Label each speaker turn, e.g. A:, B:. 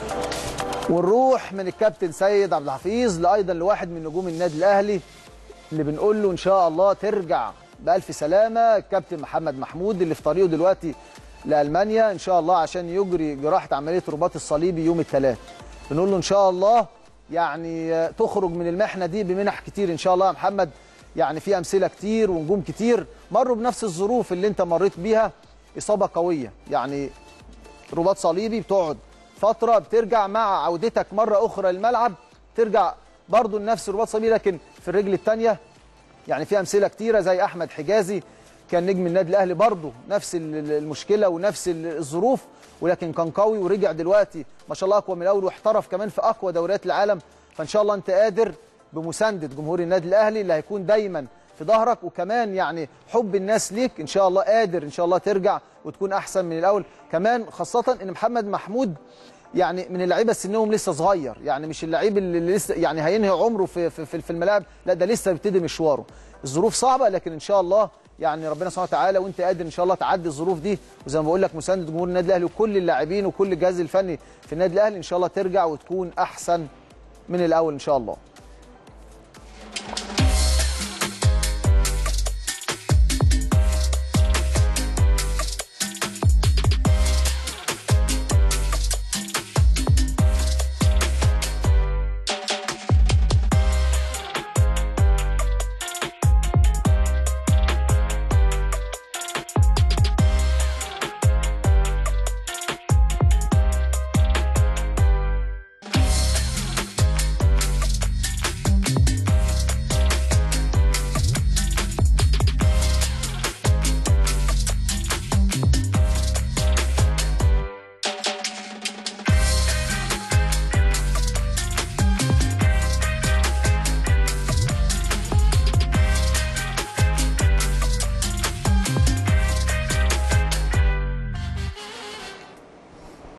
A: ونروح من الكابتن سيد عبد الحفيظ لايضا لواحد من نجوم النادي الاهلي اللي بنقول له ان شاء الله ترجع بالف سلامه الكابتن محمد محمود اللي في طريقه دلوقتي لالمانيا ان شاء الله عشان يجري جراحه عمليه الرباط الصليبي يوم الثلاث بنقول له ان شاء الله يعني تخرج من المحنه دي بمنح كتير ان شاء الله يا محمد يعني في امثله كتير ونجوم كتير مروا بنفس الظروف اللي انت مريت بيها اصابه قويه يعني رباط صليبي بتقعد فتره بترجع مع عودتك مره اخرى للملعب ترجع برضه لنفس رباط صليبي لكن في الرجل الثانيه يعني في امثله كتيره زي احمد حجازي كان نجم النادي الاهلي برضه نفس المشكله ونفس الظروف ولكن كان قوي ورجع دلوقتي ما شاء الله اقوى من الاول واحترف كمان في اقوى دوريات العالم فان شاء الله انت قادر بمسانده جمهور النادي الاهلي اللي هيكون دايما في ظهرك وكمان يعني حب الناس ليك ان شاء الله قادر ان شاء الله ترجع وتكون احسن من الاول كمان خاصه ان محمد محمود يعني من اللعيبه سنهم لسه صغير يعني مش اللعيب اللي لسه يعني هينهي عمره في في في الملاعب لا ده لسه بيبتدي مشواره الظروف صعبه لكن ان شاء الله يعني ربنا سبحانه وتعالى وانت قادر ان شاء الله تعدي الظروف دي وزي ما بقول لك مسانده جمهور النادي الاهلي وكل اللاعبين وكل الجهاز الفني في النادي الاهلي ان شاء الله ترجع وتكون احسن من الاول ان شاء الله